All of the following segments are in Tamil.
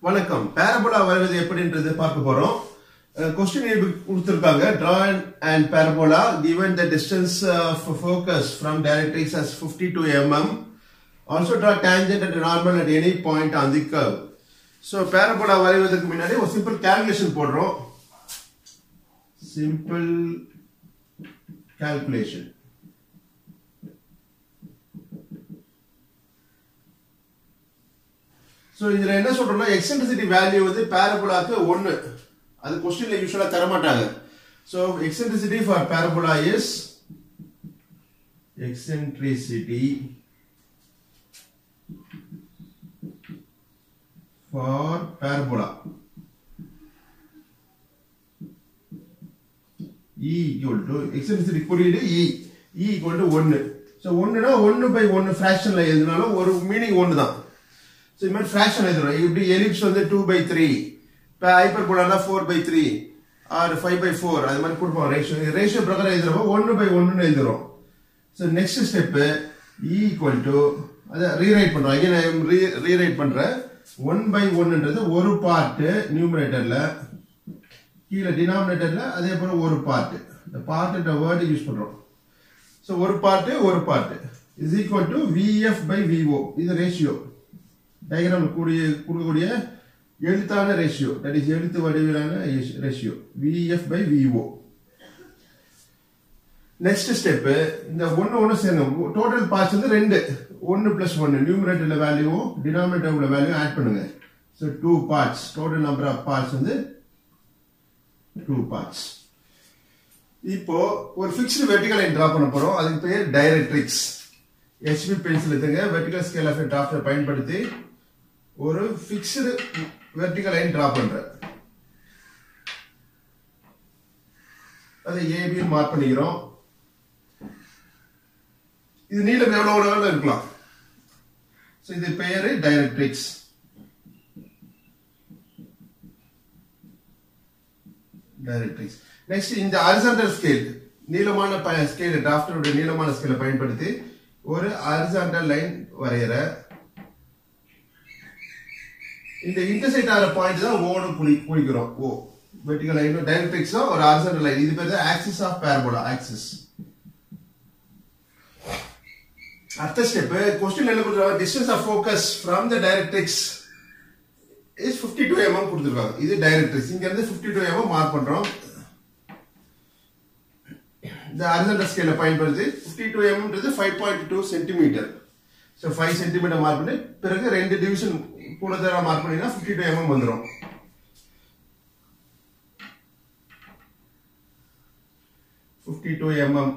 வணக்கம் பேரபோலா வரைவது எப்படின்றது பார்க்க போறோம் கொஸ்டின் கொடுத்திருக்காங்க draw and parabola given the distance of focus from directrix as 52 mm also draw tangent and normal at any point on the curve so parabola வரைவதற்கு முன்னாடி ஒரு சிம்பிள் கால்குலேஷன் போடுறோம் சிம்பிள் கால்குலேஷன் ஸோ இதில் என்ன சொல்றோம்னா எக்ஸென்ட்ரிசிட்டி வேல்யூ வந்து பேரபோலாக்கு ஒன்று அது கொஸ்டின்ல யூஸ்வலாக தர மாட்டாங்க so eccentricity for parabola is eccentricity for parabola E equal to eccentricity குறியீடு E E equal to ஒன்று ஸோ ஒன்றுனா ஒன்று பை ஒன்று ஃப்ராக்ஷனில் எழுதினாலும் ஒரு மீனிங் ஒன்று தான் ஸோ இது மாதிரி ஃப்ராக்ஷன் எழுதுறோம் இப்படி எலிப்ஸ் வந்து டூ பை த்ரீ இப்போ ஹைப்பர் போலானா four by three or five by four அது மாதிரி கொடுப்போம் ரேஷியோ ரேஷியோ பிரகாரம் எழுதுறப்போ ஒன்று பை ஒன்றுன்னு எழுதுறோம் so next step E equal to அதை ரீரைட் பண்ணுறோம் again I am re rewrite பண்ணுறேன் ஒன் பை ஒன்னுன்றது ஒரு பார்ட்டு நியூமரேட்டரில் கீழே டினாமினேட்டரில் அதே போல் ஒரு பார்ட்டு இந்த பார்ட்டுன்ற வேர்டு யூஸ் பண்ணுறோம் ஸோ ஒரு பார்ட்டு ஒரு part is equal to VF by VO இது ரேஷியோ டயக்ராம் கூடிய கொடுக்கக்கூடிய எழுத்தான ரேஷியோ தட் இஸ் எழுத்து வடிவிலான ratio VF by VO next step இந்த ஒன்று ஒன்று சேர்ந்தோம் டோட்டல் பார்ட்ஸ் வந்து ரெண்டு ஒன்று பிளஸ் ஒன்று நியூமரேட்டர்ல வேல்யூவும் டினாமினேட்டர் உள்ள வேல்யூ ஆட் பண்ணுங்க so two parts total number of parts வந்து டூ பார்ட்ஸ் இப்போ ஒரு ஃபிக்ஸ்டு வெர்டிகல் லைன் டிரா பண்ண போறோம் அதுக்கு பேர் டைரக்ட்ரிக்ஸ் ஹெச்பி பென்சில் எடுத்துங்க வெர்டிகல் ஸ்கேல் ஆஃப் டிராஃப்டர் பயன்படுத்தி ஒரு ஃபிக்ஸ்டு வெர்டிகல் லைன் டிரா பண்றேன் அதை ஏபி மார்க் பண்ணிக்கிறோம் இது நீளம் எவ்வளவு வேணாலும் இருக்கலாம் ஸோ இது பெயரு டைரக்ட்ரிக்ஸ் டைரக்ட்ரிக்ஸ் நெக்ஸ்ட் இந்த ஹரிசாண்டல் ஸ்கேல் நீளமான ஸ்கேல் டிராஃப்டருடைய நீளமான ஸ்கேலை பயன்படுத்தி ஒரு ஹரிசாண்டல் லைன் வரைகிற இந்த இன்டர்செக்ட் ஆகிற பாயிண்ட் தான் ஓடு குளி குளிக்கிறோம் ஓ வெர்டிகல் லைன் டைரக்ட்ரிக்ஸ் ஒரு ஹரிசாண்டல் லைன் இது பேர் ஆக்சிஸ் ஆஃப் பேரபோலா ஆக்சிஸ் அடுத்த ஸ்டெப் கொஸ்டின் என்ன கொடுத்துருக்காங்க distance of focus from the directrix is fifty two mm கொடுத்துருக்காங்க இது டைரக்ட்ரிக்ஸ் இங்க இருந்து ஃபிஃப்டி டூ எம்எம் மார்க் பண்றோம் இந்த ஹரிசாண்டல் ஸ்கேல பயன்படுத்தி ஃபிஃப்டி டூ எம்ன்றது five point two centimetre so five centimetre mark பண்ணி பிறகு ரெண்டு டிவிஷன் கூட தர மார்க் பண்ணினா ஃபிஃப்டி டூ எம்எம் வந்துடும் ஃபிஃப்டி டூ எம்எம்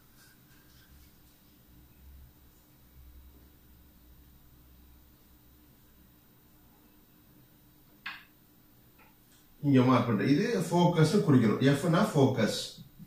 இங்க மார்க் பண்றேன் இது ஃபோக்கஸ் குறிக்கிறோம் எஃப்னா ஃபோக்கஸ்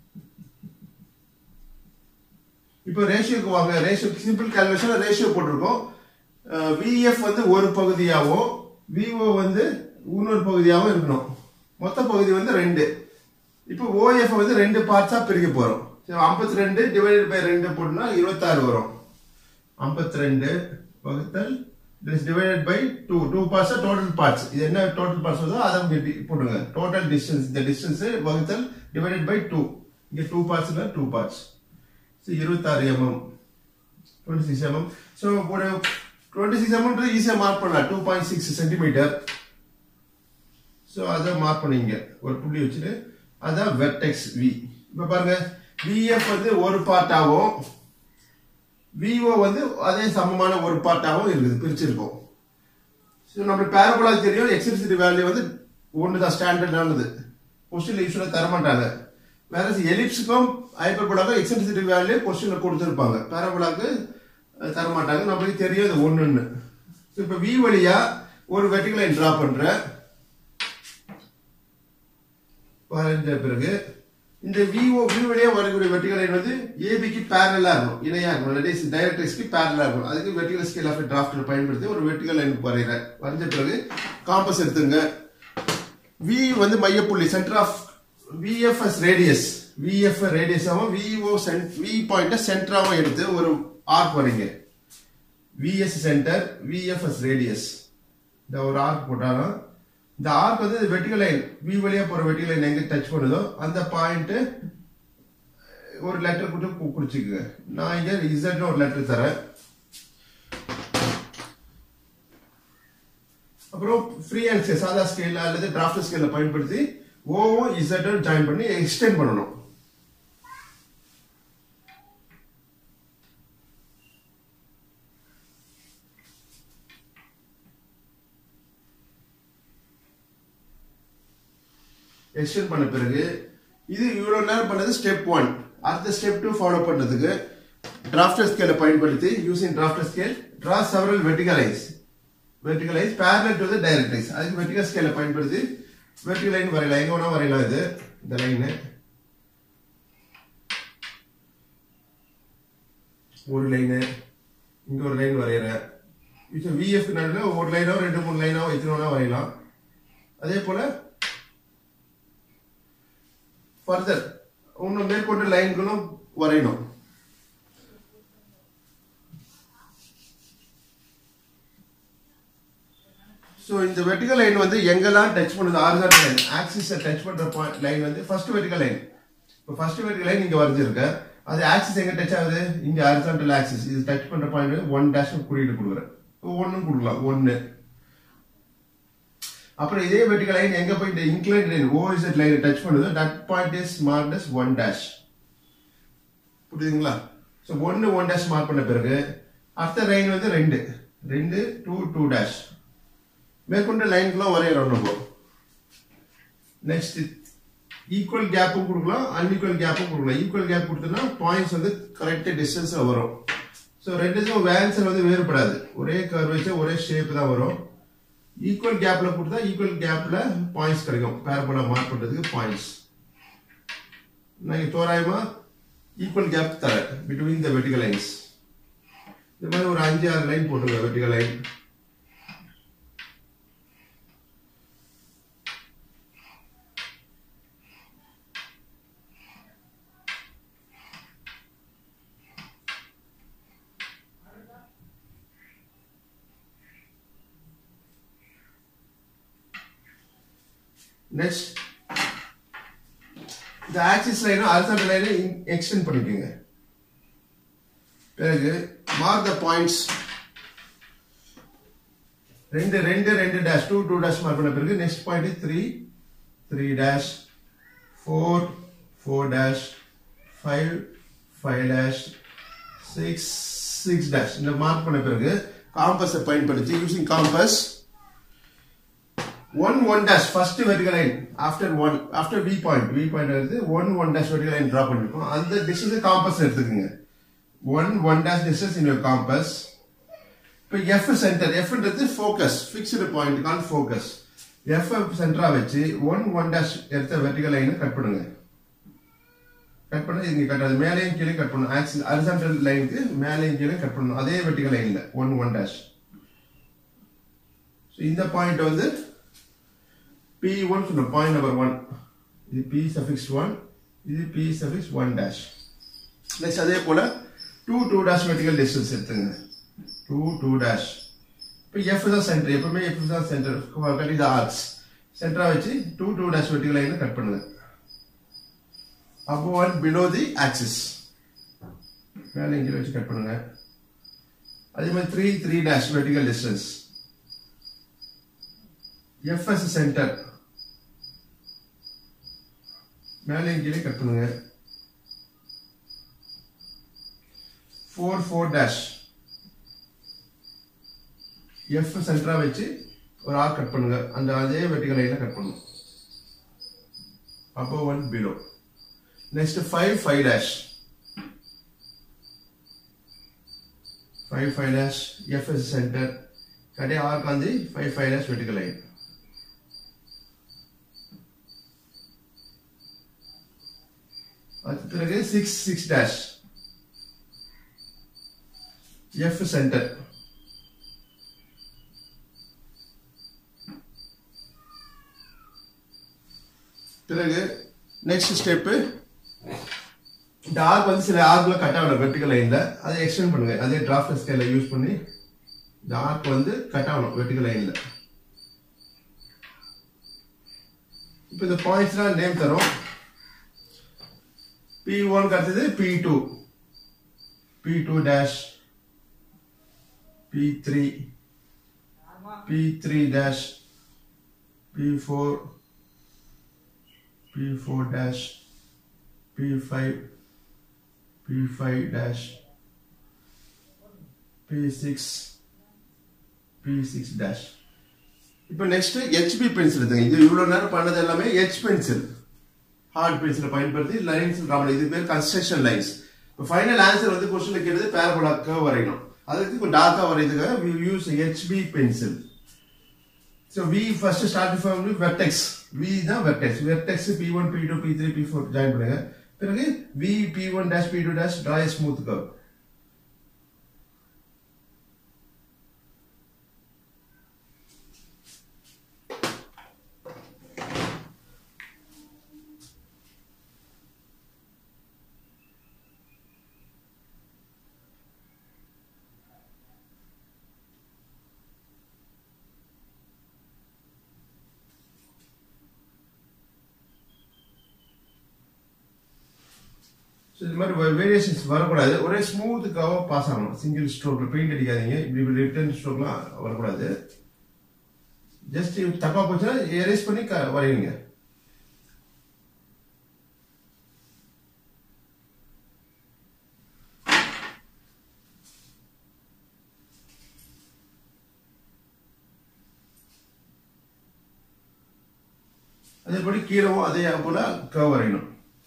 இப்போ ரேஷியோக்கு வாங்க ரேஷியோ சிம்பிள் கால்குலேஷன் ரேஷியோ போட்டிருக்கோம் விஎஃப் வந்து ஒரு பகுதியாகவும் விஓ வந்து இன்னொரு பகுதியாகவும் இருக்கணும் மொத்த பகுதி வந்து ரெண்டு இப்போ ஓஎஃப் வந்து ரெண்டு பார்ட்ஸா பிரிக்க போறோம் ஐம்பத்தி ரெண்டு டிவைடட் பை ரெண்டு போட்டோம்னா இருபத்தாறு வரும் ஐம்பத்தி ரெண்டு வகுத்தல் this divided by 2 2 parts are total parts இது என்ன total parts வருதோ அதை போடுங்க total distance இந்த distance வகுத்தல் divided by 2 இங்க 2 parts இல்ல 2 parts so 26 mm 26 mm so ஒரு 26 mm ஈஸியா மார்க் பண்ணலாம் 2.6 சென்டிமீட்டர் so அதை மார்க் பண்ணீங்க ஒரு புள்ளி வச்சுட்டு அதான் வெர்டெக்ஸ் வி இப்ப பாருங்க VF வந்து ஒரு பார்ட்டாகவும் விஓ வந்து அதே சமமான ஒரு பார்ட்டாகவும் இருக்குது பிரிச்சிருக்கோம் ஸோ நம்மளுக்கு பேரபோலாக்கு தெரியும் எக்ஸிபிசிட்டி வேல்யூ வந்து ஒன்று தான் ஸ்டாண்டர்டானது கொஸ்டின் யூஸ்வலாக தரமாட்டாங்க வேற எலிப்ஸுக்கும் ஹைப்பர்போலாக்கும் எக்ஸிபிசிட்டி வேல்யூ கொஸ்டினில் கொடுத்துருப்பாங்க பேரபோலாக்கு தரமாட்டாங்க நம்மளுக்கு தெரியும் இது ஒன்றுன்னு ஸோ இப்போ வி வழியா ஒரு வெர்டிகல் லைன் ட்ரா பண்ணுறேன் வரைஞ்ச பிறகு இந்த விஓ வி வழியா வரக்கூடிய வெர்டிகல் லைன் வந்து ஏபிக்கு பேரலா இருக்கும் இணையா இருக்கும் இல்லாட்டி டைரக்ட்ரிக்ஸ்க்கு பேரலா இருக்கும் அதுக்கு வெர்டிகல் ஸ்கேல் ஆஃப் டிராஃப்டர் பயன்படுத்தி ஒரு வெர்டிகல் லைன் வரைகிறேன் வரைஞ்ச பிறகு காம்பஸ் எடுத்துங்க வி வந்து மையப்புள்ளி centre of VFS radius VF ரேடியஸாகவும் விஓ வி பாயிண்ட சென்டராகவும் எடுத்து ஒரு ஆர்க் வரீங்க விஎஸ் சென்டர் விஎஃப்எஸ் ரேடியஸ் இந்த ஒரு ஆர்க் போட்டாலும் இந்த ஆர்க் வந்து வெர்டிகல் லைன் வி வழியா போற வெர்டிகல் லைன் எங்க டச் பண்ணுதோ அந்த பாயிண்ட் ஒரு லெட்டர் கொடுத்து குறிச்சுக்குங்க நான் இங்க இசட்னு ஒரு லெட்டர் தரேன் அப்புறம் ஃப்ரீ அண்ட் சாதா ஸ்கேல் அல்லது டிராஃப்ட் ஸ்கேல பயன்படுத்தி ஓவும் இசட்டும் ஜாயின் பண்ணி எக்ஸ்டெண்ட் பண்ணணும் எக்ஸ்டெண்ட் பண்ண பிறகு இது இவ்வளவு நேரம் பண்ணது ஸ்டெப் ஒன் அடுத்த ஸ்டெப் டூ ஃபாலோ பண்றதுக்கு டிராஃப்டர் ஸ்கேலை பயன்படுத்தி using drafter scale draw several vertical lines vertical lines parallel to the direct lines அதுக்கு வெர்டிகல் ஸ்கேலை பயன்படுத்தி வெர்டிகல் லைன் வரையலாம் எங்க வேணா வரையலாம் இது இந்த லைன் ஒரு லைனு இங்க ஒரு லைன் வரையறேன் இப்போ விஎஃப் நடுவில் ஒரு லைனோ ரெண்டு மூணு லைனோ எத்தனை வேணா வரையலாம் அதே போல ஃபர்தர் இன்னும் மேற்கொண்ட லைன்களும் வரையணும் ஸோ இந்த வெர்டிகல் லைன் வந்து எங்கெல்லாம் டச் பண்ணுது ஆர்கான் லைன் ஆக்சிஸை டச் பண்ற பாயிண்ட் லைன் வந்து ஃபர்ஸ்ட் வெர்டிகல் லைன் இப்போ ஃபர்ஸ்ட் வெர்டிகல் லைன் இங்க வரைஞ்சிருக்க அது ஆக்சிஸ் எங்க டச் ஆகுது இங்க ஹாரிசான்டல் ஆக்சிஸ் இது டச் பண்ற பாயிண்ட் ஒன் டேஷ் குறியீடு கொடுக்குறேன் ஒன்னும் கொடுக்கலாம் ஒன்னு அப்புறம் இதே வெர்டிகல் லைன் எங்க போய் இந்த incline line OZ line touch பண்ணுதோ that point is marked as one dash புரியுதுங்களா ஸோ ஒன்னு ஒன் டேஷ் மார்க் பண்ண பிறகு அடுத்த லைன் வந்து ரெண்டு ரெண்டு டூ டூ டேஷ் மேற்கொண்ட லைன்க்குலாம் வரையறோம் நம்ம நெக்ஸ்ட் ஈக்குவல் கேப்பும் கொடுக்கலாம் அன்இக்குவல் கேப்பும் கொடுக்கலாம் ஈக்குவல் கேப் கொடுத்தோம்னா பாயிண்ட்ஸ் வந்து கரெக்ட் டிஸ்டன்ஸ்ல வரும் ஸோ ரெண்டுக்கும் வேன்சர் வந்து வேறுபடாது ஒரே கர்வ் வச்சு ஒரே ஷேப் தான் வரும் ஈக்குவல் கேப்ல கொடுத்தா ஈக்குவல் கேப்ல பாயிண்ட்ஸ் கிடைக்கும் பேரபோலா மார்க் பண்றதுக்கு பாயிண்ட்ஸ் நான் இங்க தோராயமா ஈக்குவல் கேப் தரேன் பிட்வீன் த வெர்டிகல் லைன்ஸ் இந்த மாதிரி ஒரு அஞ்சு ஆறு லைன் போட்டுருங்க வெர்டிகல் லைன் நெக்ஸ்ட் இந்த ஆக்சிஸ் லைனும் அல்சாட் லைனை எக்ஸ்டெண்ட் பண்ணிக்கோங்க பிறகு மார்க் த பாயிண்ட்ஸ் ரெண்டு ரெண்டு ரெண்டு dash two two dash mark பண்ண பிறகு next point three three dash four four dash five five dash six six dash இந்த மார்க் பண்ண பிறகு காம்பஸை பயன்படுத்தி using compass one one dash first vertical line after one after V point V point எடுத்து one one dash vertical line draw பண்ணிருக்கோம் அந்த டிஸ்டன்ஸ் காம்பஸ் எடுத்துக்கோங்க one one dash distance in your compass இப்போ எஃப் சென்டர் எஃப்ன்றது focus fixed point call focus F சென்டரா வச்சு ஒன் ஒன் டேஷ் எடுத்த வெர்டிகல் லைனை கட் பண்ணுங்க கட் பண்ண இங்க கட் அது மேலேயும் கீழே கட் பண்ணணும் ஆக்சிஸ் ஹரிசான்டல் லைனுக்கு மேலேயும் கீழே கட் பண்ணணும் அதே வெர்டிகல் லைன்ல ஒன் ஒன் டேஷ் ஸோ இந்த பாயிண்ட் வந்து பி ஒன் சொல்லணும் பாயிண்ட் நம்பர் ஒன் இது பி சஃபிக்ஸ் ஒன் இது P suffix one dash next அதே போல two two dash vertical distance எடுத்துங்க டூ டூ டேஷ் இப்போ எஃப் தான் சென்டர் எப்பவுமே எஃப் தான் சென்டர் கட் இது ஆர்ட்ஸ் சென்டரா வச்சு டூ டூ டேஷ் வெர்டிகல் லைனை கட் பண்ணுங்க above and below the axis மேலே இங்கே வச்சு கட் பண்ணுங்க அதே மாதிரி three three dash vertical distance FS centre மேலே கீழே கட் பண்ணுங்க ஃபோர் ஃபோர் டேஷ் எஃப் சென்டரா வச்சு ஒரு ஆர் கட் பண்ணுங்க அந்த அதே வெர்டிகல் லைன்ல கட் பண்ணுங்க above and below next 5 5 dash 5 5 dash f is center கடை ஆர்க் வந்து 5 5 dash vertical line அது பிறகு 6 6 dash f center பிறகு நெக்ஸ்ட் ஸ்டெப்பு இந்த ஆர்க் வந்து சில ஆர்க்ல கட் ஆகணும் வெர்டிகல் லைன்ல அதை எக்ஸ்டெண்ட் பண்ணுங்க அதே டிராஃப்ட் ஸ்கேல யூஸ் பண்ணி இந்த ஆர்க் வந்து கட் ஆகணும் வெர்டிகல் லைன்ல இப்போ இந்த பாயிண்ட்ஸ்லாம் நேம் தரும் பி ஒன் அடுத்தது P two P two dash P three P three dash P four P four dash P five P five dash P six P six dash இப்போ நெக்ஸ்ட் ஹெச்பி பென்சில் எடுத்துங்க இது இவ்வளோ நேரம் பண்ணது எல்லாமே ஹெச் பென்சில் ஹார்ட் பென்சிலை பயன்படுத்தி லைன்ஸ் ட்ரா இது பேர் கன்ஸ்ட்ரக்ஷன் லைன்ஸ் இப்போ ஃபைனல் ஆன்சர் வந்து கொஸ்டின் கேட்டது பேரபோலா கர்வ் வரையணும் அதுக்கு இப்போ டார்க்கா வரையதுக்காக we use HB pencil so we first start from vertex V தான் vertex vertex P one P two P three P four join பண்ணுங்க பிறகு V P one dash P two dash draw smooth curve so இது மாதிரி வேரியேஷன்ஸ் வரக்கூடாது ஒரே ஸ்மூத்துக்காக பாஸ் ஆகணும் சிங்கிள் ஸ்ட்ரோக்ல பெயிண்ட் அடிக்காதீங்க இப்படி ரிட்டர்ன் ஸ்ட்ரோக்லாம் வரக்கூடாது ஜஸ்ட் தப்பா போச்சுன்னா எரேஸ் பண்ணி க- வரையுங்க அதேபடி கீழவும் அதே போல கவ் வரையணும்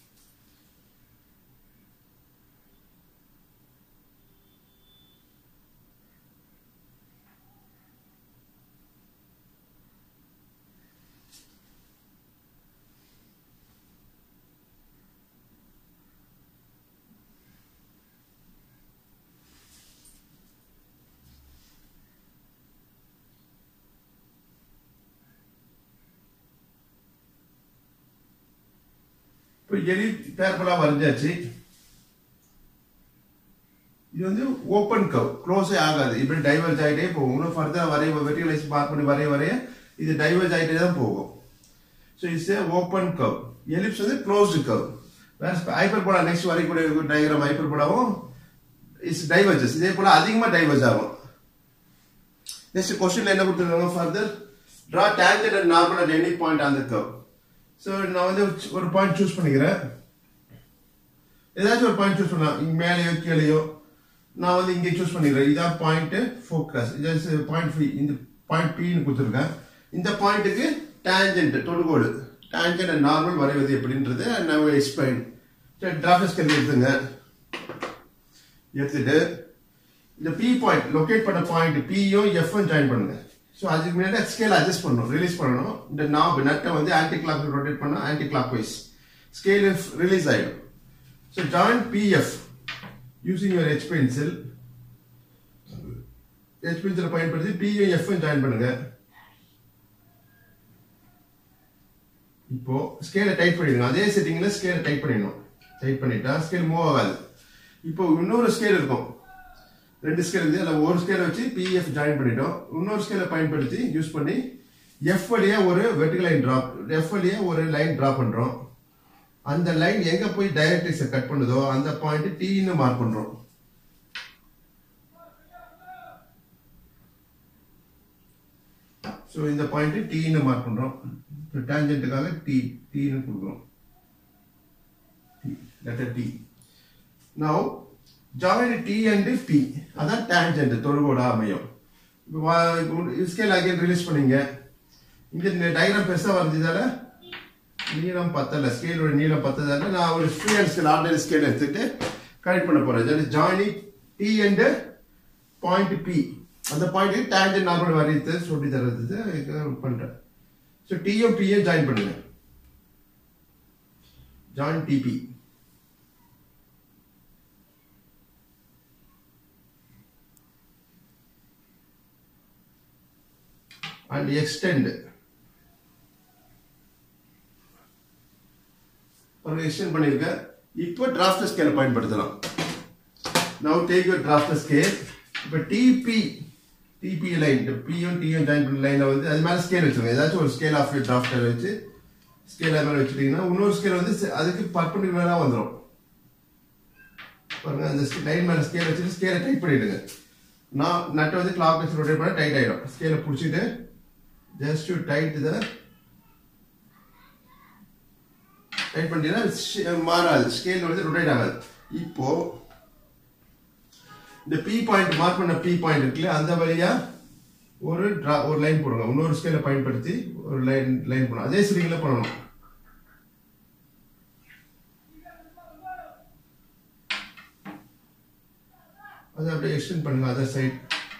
இப்போ எலி பேர்பலா வரைஞ்சாச்சு இது வந்து ஓப்பன் கவ் க்ளோஸே ஆகாது இப்படி டைவர்ஜ் ஆகிட்டே போகும் இன்னும் ஃபர்தர் வரைய வெர்டிகலைஸ் மார்க் பண்ணி வரைய வரைய இது டைவர்ஜ் ஆகிட்டே தான் போகும் so it's a open curve ellipse வந்து க்ளோஸ்டு கவ் வேற ஹைப்பர் போலா நெக்ஸ்ட் வரைக்கூடிய டயக்ராம் ஹைப்பர் போலாவும் இட்ஸ் டைவர்ஜஸ் இதே போல அதிகமாக டைவர்ஜ் ஆகும் நெக்ஸ்ட் கொஸ்டின்ல என்ன கொடுத்துருக்காங்க further draw tangent and normal at any point on the curve so நான் வந்து ஒரு பாயிண்ட் சூஸ் பண்ணிக்கிறேன் ஏதாச்சும் ஒரு பாயிண்ட் சூஸ் பண்ணலாம் இங்க மேலேயோ கீழேயோ நான் வந்து இங்கே சூஸ் பண்ணிக்கிறேன் இதான் பாயிண்ட் ஃபோக்கஸ் இது பாயிண்ட் பி இந்த பாயிண்ட் பின்னு கொடுத்துருக்கேன் இந்த பாயிண்ட்டுக்கு டேஞ்சன்ட் தொடுகோடு டேஞ்சன்ட் அண்ட் நார்மல் வரைவது எப்படின்றது நான் எக்ஸ்பிளைன் சரி டிராஃபிக் ஸ்கேல் எடுத்துங்க எடுத்துட்டு இந்த பி பாயிண்ட் லொகேட் பண்ண பாயிண்ட் பியும் எஃப்எம் ஜாயின் பண்ணுங்க ஸோ அதுக்கு முன்னாடி ஸ்கேல் அட்ஜஸ்ட் பண்ணணும் ரிலீஸ் பண்ணணும் இந்த நாப் நட்டை வந்து ஆன்டி கிளாக் ரொட்டேட் பண்ணா anticlockwise scale release ஆயிடும் so join PF using your H pencil H பென்சிலை பயன்படுத்தி பியும் எஃப்எம் ஜாயின் பண்ணுங்க இப்போ ஸ்கேலை டைட் பண்ணிடுங்க அதே செட்டிங்ல ஸ்கேலை டைட் பண்ணிடணும் டைட் பண்ணிட்டா ஸ்கேல் மூவ் ஆகாது இப்போ இன்னொரு ஸ்கேல் இருக்கும் ரெண்டு ஸ்கேல் இருக்குது அதில் ஒரு ஸ்கேலை வச்சு பிஎஃப் ஜாயின் பண்ணிட்டோம் இன்னொரு ஸ்கேலை பயன்படுத்தி யூஸ் பண்ணி எஃப் வழியா ஒரு வெர்டிகல் லைன் டிராப் எஃப் வழியா ஒரு லைன் டிராப் பண்றோம் அந்த லைன் எங்க போய் டைரக்ட்ரிக்ஸை கட் பண்ணுதோ அந்த பாயிண்ட் டீன்னு மார்க் பண்றோம் ஸோ இந்த பாயிண்ட் டீன்னு மார்க் பண்றோம் டேஞ்சன்ட்டுக்காக டி டீன்னு கொடுக்குறோம் letter T now join T and P அதான் டேஞ்சன்ட் தொடுகோட அமையும் ஸ்கேல் அகைன் ரிலீஸ் பண்ணீங்க இங்க டயக்ராம் பெருசா வரைஞ்சதால நீளம் பத்தல ஸ்கேலோட நீளம் பத்ததால நான் ஒரு free hand scale ordinary scale எடுத்துட்டு கனெக்ட் பண்ண போறேன் that is joining T and point P அந்த பாயிண்ட் டேஞ்சன்ட் நார்மல் வரையத்தை சொல்லி தர்றது பண்றேன் ஸோ டியும் பியும் ஜாயின் பண்ணுங்க ஜாயின் டிபி and extend ஒரு எக்ஸ்டெண்ட் பண்ணிருக்கேன் இப்போ டிராஃப்ட் ஸ்கேல் பயன்படுத்தலாம் now take your draft scale இப்போ டிபி டிபி லைன் பியும் டியும் ஜாயின் பண்ண லைன்ல வந்து அது மேல ஸ்கேல் வச்சுருங்க ஏதாச்சும் ஒரு ஸ்கேல் ஆஃப் டிராஃப்டர் வச்சு ஸ்கேல் அது மேலே வச்சுட்டீங்கன்னா இன்னொரு ஸ்கேல் வந்து se- அதுக்கு பர்பண்டிகுலராக வந்துடும் பாருங்க அந்த லைன் மேலே ஸ்கேல் வச்சுட்டு ஸ்கேலை டைட் பண்ணிடுங்க நான் நட்டை வந்து கிளாக் வச்சு ரொட்டேட் பண்ண டைட் ஆகிடும் ஸ்கேலை பிடிச்சிட்டு just to tight the tight பண்ணிட்டீங்கன்னா ஷே- மாறாது ஸ்கேல் வந்து ரொட்டேட் ஆகாது இப்போ இந்த பி பாயிண்ட் மார்க் பண்ண பி பாயிண்ட் இருக்குல்ல அந்த வழியா ஒரு டிரா ஒரு லைன் போடுங்க இன்னொரு ஸ்கேலை பயன்படுத்தி ஒரு லைன் லைன் பண்ணணும் அதே சிரிங்கில் பண்ணணும் அதை அப்படியே எக்ஸ்டெண்ட் பண்ணுங்க அதர் சைட்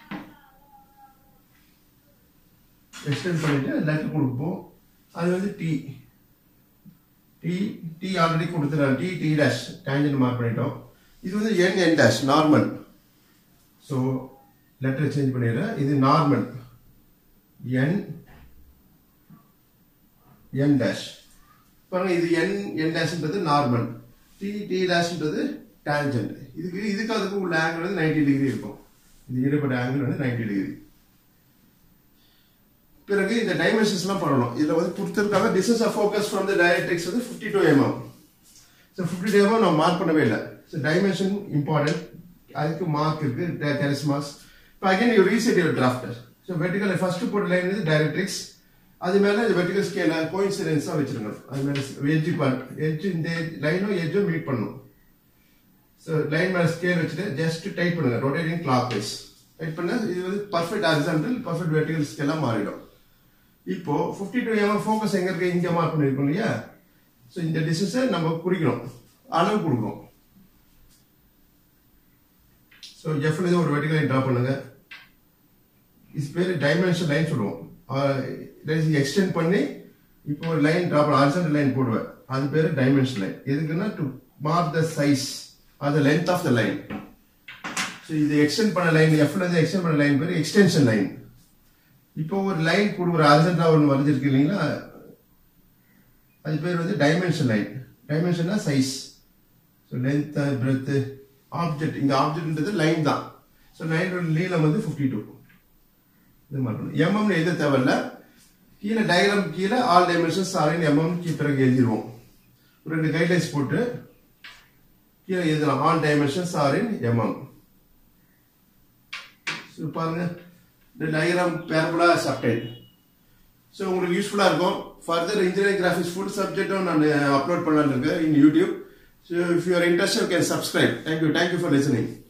எக்ஸ்டெண்ட் பண்ணிட்டு லெட்டர் கொடுப்போம் அது வந்து டி டி டி ஆல்ரெடி கொடுத்துருக்காங்க T T dash tangent mark பண்ணிட்டோம் இது வந்து N N dash normal so letter change பண்ணிடுறேன் இது நார்மல் என் என் டேஷ் பாருங்க இது என் என் டேஷ்ன்றது நார்மல் டி டி டேஷ்ன்றது டேஞ்சன்ட் இதுக்கு இதுக்கு அதுக்கு உள்ள ஆங்கிள் வந்து நைன்டி டிகிரி இருக்கும் இது ஈடுபட்ட ஆங்கிள் வந்து நைன்டி டிகிரி பிறகு இந்த டைமென்ஷன்ஸ்லாம் பண்ணணும் இதில் வந்து கொடுத்துருக்காங்க distance of focus from the directrix வந்து fifty two mm so fifty two mm நான் மார்க் பண்ணவே இல்லை ஸோ டைமென்ஷன் இம்பார்ட்டன்ட் அதுக்கு மார்க் இருக்கு டெரஸ் மார்க்ஸ் இப்போ again you reset your drafter so vertical first போட்ட லைன் வந்து டைரக்ட்ரிக்ஸ் அது மேலே இந்த வெர்டிகல் ஸ்கேல கோயின்சிடென்ஸாக வச்சிருங்க அது மேலே எட்ஜ் எட்ஜ் இந்த லைனும் எட்ஜும் மீட் பண்ணும் ஸோ லைன் மேலே ஸ்கேல் வச்சுட்டு ஜஸ்ட் டைட் பண்ணுங்க ரொட்டேட்டிங் கிளாக் வைஸ் டைட் பண்ண இது வந்து பர்ஃபெக்ட் ஹாரிசான்டல் பர்ஃபெக்ட் வெர்டிகல் ஸ்கேலாக மாறிடும் இப்போ ஃபிஃப்டி டூ எம்எம் ஃபோக்கஸ் எங்க இருக்கு இங்க மார்க் பண்ணிருக்கோம் இல்லையா ஸோ இந்த டிஸ்டன்ஸை நம்ம குறிக்கணும் அளவு கொடுக்கணும் ஸோ எஃப்ல இருந்து ஒரு வெர்டிகல் லைன் ட்ரா பண்ணுங்க இது பேர் டைமென்ஷன் லைன் சொல்லுவோம் எக்ஸ்டெண்ட் பண்ணி இப்போ ஒரு லைன் ட்ரா பண்ண ஹாரிசான்டல் லைன் போடுவேன் அது பேர் டைமென்ஷன் லைன் எதுக்குன்னா to mark the size or the length of the line so இது எக்ஸ்டெண்ட் பண்ண லைன் எஃப்ல இருந்து எக்ஸ்டெண்ட் பண்ண லைன் பேர் எக்ஸ்டென்ஷன் லைன் இப்போ ஒரு லைன் கொடுக்குற அர்ஜென்டா ஒன்று வரைஞ்சிருக்கு இல்லைங்களா அது பேர் வந்து டைமென்ஷன் லைன் டைமென்ஷன்னா size so length breadth object இங்கே ஆப்ஜெக்ட்ன்றது லைன் தான் ஸோ லைனோட நீளம் வந்து ஃபிஃப்டி டூ இது மாற்றணும் எம்எம்னு எழுத தேவையில்ல கீழே டயக்ராம் கீழே ஆல் டைமென்ஷன்ஸ் ஆரின் எம்எம் கீ பிறகு எழுதிடுவோம் ஒரு ரெண்டு கைட்லைன்ஸ் போட்டு கீழே எழுதலாம் all dimensions are in mm so பாருங்க இந்த டயக்ராம் பேரபுலா சப்டைல் ஸோ உங்களுக்கு யூஸ்ஃபுல்லாக இருக்கும் ஃபர்தர் இன்ஜினியரிங் கிராஃபிக்ஸ் ஃபுல் சப்ஜெக்டும் நான் அப்லோட் பண்ணலான்னு இருக்கேன் in YouTube so if you are interest can subscribe thank you thank you for listening